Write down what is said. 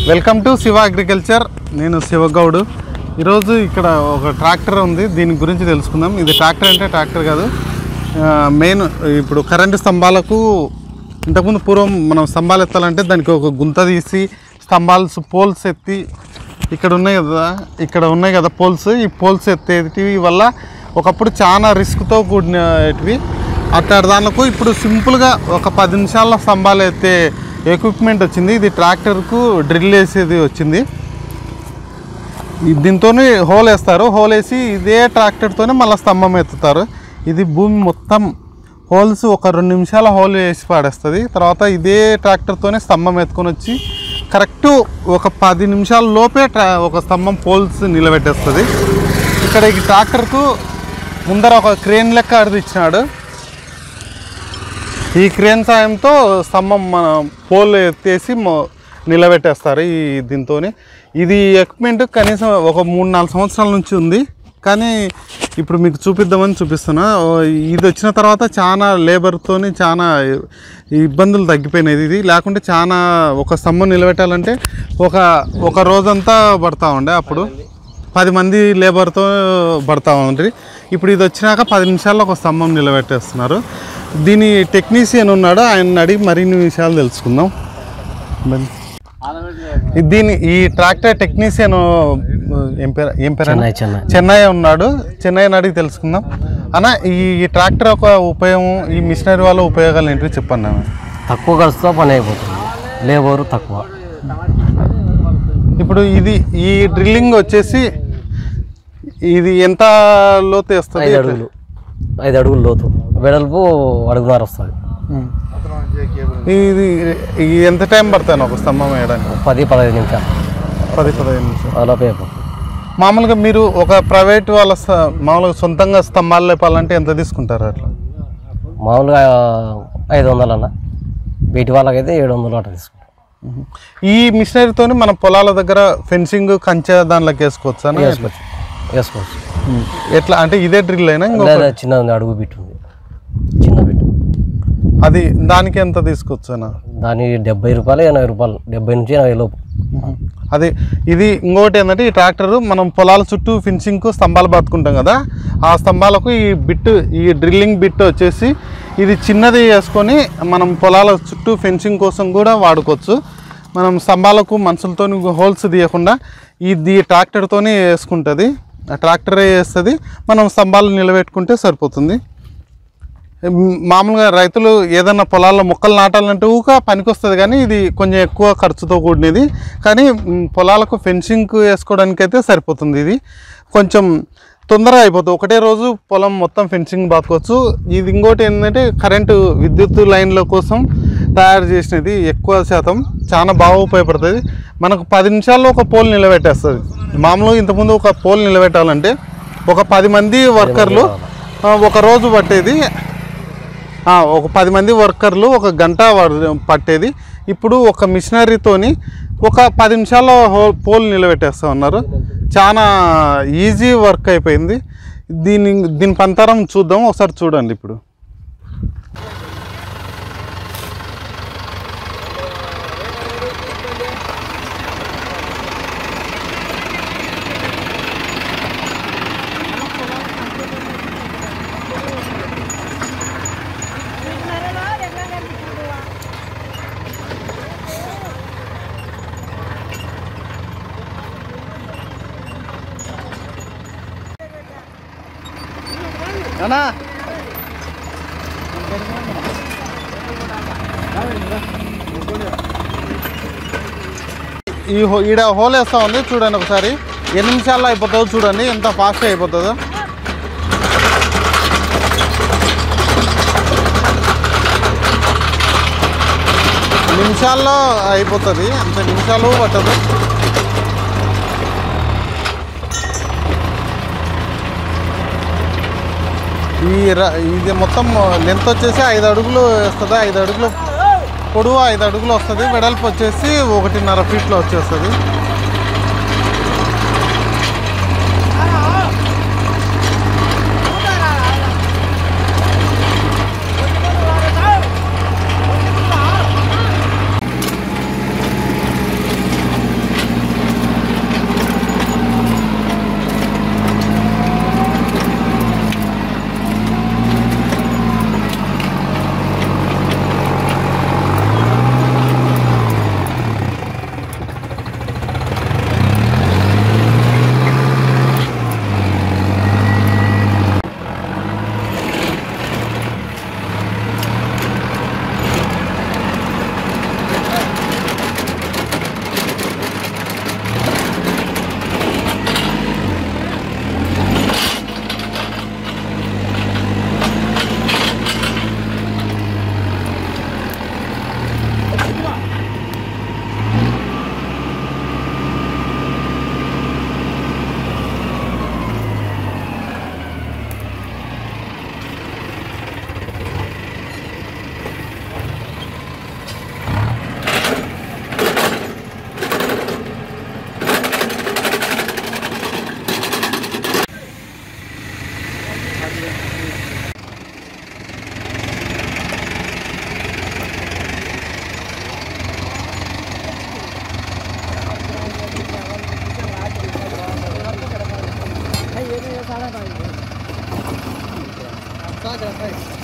Welcome to Shiva agriculture నేను శివగౌడు ఈరోజు ఇక్కడ ఒక ట్రాక్టర్ ఉంది దీని గురించి తెలుసుకుందాం ఇది ట్రాక్టర్ అంటే ట్రాక్టర్ కాదు మెయిన్ ఇప్పుడు కరెంటు స్తంభాలకు ఇంతకుముందు పూర్వం మనం స్తంభాలు ఎత్తాలంటే దానికి ఒక గుంత తీసి స్తంభాలు పోల్స్ ఎత్తి ఇక్కడ ఉన్నాయి కదా ఇక్కడ ఉన్నాయి కదా పోల్స్ ఈ పోల్స్ ఎత్తేటివి వల్ల ఒకప్పుడు చాలా రిస్క్తో కూడినటివి అట్లాంటి దానిలకు ఇప్పుడు సింపుల్గా ఒక పది నిమిషాల్లో స్తంభాలు ఎత్తే ఎక్విప్మెంట్ వచ్చింది ఇది ట్రాక్టర్కు డ్రిల్ వేసేది వచ్చింది దీంతోనే హోల్ వేస్తారు హోల్ వేసి ఇదే ట్రాక్టర్తోనే మళ్ళీ స్తంభం ఎత్తుతారు ఇది భూమి మొత్తం హోల్స్ ఒక రెండు నిమిషాల హోల్ వేసి పాడేస్తుంది తర్వాత ఇదే ట్రాక్టర్తోనే స్తంభం ఎత్తుకొని వచ్చి కరెక్ట్ ఒక పది నిమిషాల లోపే ట్రా ఒక స్తంభం పోల్స్ నిలబెట్టేస్తుంది ఇక్కడ ఈ ట్రాక్టర్కు ముందర ఒక క్రేన్ లెక్క అడిది ఇచ్చినాడు ఈ క్రేన్ సాయంతో స్తంభం మన పోల్ ఎత్తేసి మొ- నిలబెట్టేస్తారు ఈ దీంతో ఇది ఎక్విప్మెంట్ కనీసం ఒక మూడు నాలుగు సంవత్సరాల నుంచి ఉంది కానీ ఇప్పుడు మీకు చూపిద్దామని చూపిస్తున్నా ఓ, ఇది వచ్చిన తర్వాత చాలా లేబర్తోని చాలా ఇబ్బందులు తగ్గిపోయినాయి ఇది లేకుంటే చాలా ఒక స్తంభం నిలబెట్టాలంటే ఒక ఒక రోజంతా పడతా ఉండే అప్పుడు పది మంది లేబర్తో పడతా ఉండ్రి ఇప్పుడు ఇది వచ్చినాక పది నిమిషాల్లో ఒక స్తంభం నిలబెట్టేస్తున్నారు దీని టెక్నీషియన్ ఉన్నాడు ఆయన అడిగి మరిన్ని విషయాలు తెలుసుకుందాం బన్- ఈ దీని ఈ ట్రాక్టర్ టెక్నీషియన్ ఏం పేరు ఏం పేరు చెన్నై చెన్నై చెన్నై ఉన్నాడు చెన్నైని అడిగి తెలుసుకుందాం అన్న ఈ ట్రాక్టర్ యొక్క ఉపయోగం ఈ మిషనరీ వల్ల ఉపయోగాలు ఏంటివి చెప్పండి అన్న తక్కువ ఖర్చుతో పని అయిపోతుంది లేబరు తక్కువ ఇప్పుడు ఇది ఈ డ్రిల్లింగ్ వచ్చేసి ఇది ఎంత లోతు వేస్తుంది ఐదు అడుగులు ఐదు అడుగులు లోతు వెడల్పు అడుగున్నర వస్తుంది ఉం. ఇది ఇది ఎంత టైం పడుతుంది ఒక స్తంభం వేయడానికి పది పదహైదు నిమిషాలు పది పదిహేను నిమిషాలు అలాపే అయిపోతుంది మామూలుగా మీరు ఒక ప్రైవేట్ వాళ్ళ స- మామూలుగా సొంతంగా స్తంభాలు లేపాలంటే ఎంత తీసుకుంటారు అట్లా మామూలుగా ఐదు వందలు అన్న వీటి వాళ్ళకైతే ఏడు వందలు అట్లా తీసుకుంటాం ఉహు. ఈ మిషనరీతోని మన పొలాల దగ్గర ఫెన్సింగ్ కంచె దానిలోకి వేసుకోవచ్చు అని వేసుకోవచ్చు వేసుకోవచ్చు ఎట్లా అంటే ఇదే డ్రిల్ అయినా ఇంకో లేదా చిన్న ఉంది, అడుగు బిట్టు ఉంది చిన్న బిట్టు అది దానికి ఎంత తీసుకోవచ్చు అన్న దాని డెబ్బై రూపాయలు ఎనభై రూపాయలు డెబ్బై నుంచి ఎనభై లోపు ఉహు. అది ఇది ఇంకోటి ఏంటంటే ఈ ట్రాక్టర్ మనం పొలాల చుట్టూ ఫినిషింగ్కు స్తంభాలు బతుకుంటాం కదా ఆ స్తంభాలకు ఈ బిట్ ఈ డ్రిల్లింగ్ బిట్ వచ్చేసి ఇది చిన్నది వేసుకొని మనం పొలాల చుట్టూ ఫెన్సింగ్ కోసం కూడా వాడుకోవచ్చు మనం స్తంభాలకు మనుషులతో హోల్స్ తీయకుండా ఇది ట్రాక్టర్తోనే వేసుకుంటుంది ఆ ట్రాక్టరే వేస్తుంది మనం స్తంభాలు నిలబెట్టుకుంటే సరిపోతుంది మ్, మామూలుగా రైతులు ఏదైనా పొలాల్లో మొక్కలు నాటాలంటే ఊక పనికొస్తుంది కానీ ఇది కొంచెం ఎక్కువ ఖర్చుతో కూడినది కానీ మ్, పొలాలకు ఫెన్సింగ్ వేసుకోవడానికి అయితే సరిపోతుంది ఇది కొంచెం తొందరగా అయిపోతుంది ఒకటే రోజు పొలం మొత్తం ఫెన్సింగ్ బాతుకోవచ్చు ఇది ఇంకోటి ఏంటంటే కరెంటు విద్యుత్ లైన్ల కోసం తయారు చేసినది ఎక్కువ శాతం చాలా బాగా ఉపయోగపడుతుంది మనకు పది నిమిషాల్లో ఒక పోల్ నిలబెట్టేస్తుంది మామూలుగా ఇంతకుముందు ఒక పోల్ నిలబెట్టాలంటే ఒక పది మంది వర్కర్లు ఆ, ఒక రోజు పట్టేది ఆ, ఒక పది మంది వర్కర్లు ఒక గంట వాడు- పట్టేది ఇప్పుడు ఒక మిషనరీతోని ఒక పది నిమిషాల్లో హో పోల్ నిలబెట్టేస్తా ఉన్నారు చాలా ఈజీ వర్క్ అయిపోయింది దీని దీని పంతరం చూద్దాం ఒకసారి చూడండి ఇప్పుడు ఈ హో- ఈడ హోల్ వేస్తా ఉంది చూడండి ఒకసారి ఎన్ని నిమిషాల్లో అయిపోతుందో చూడండి ఎంత ఫాస్ట్గా అయిపోతుందో నిమిషాల్లో అయిపోతుంది అంత నిమిషాలు పట్టదు ఈ ర- ఇది మొత్తం లెంత్ వచ్చేసి ఐదు అడుగులు వస్తుంది ఐదు అడుగులు పొడవు ఐదు అడుగులు వస్తుంది వెడల్పు వచ్చేసి ఒకటిన్నర ఫీట్లో వచ్చేస్తుంది దగ్గర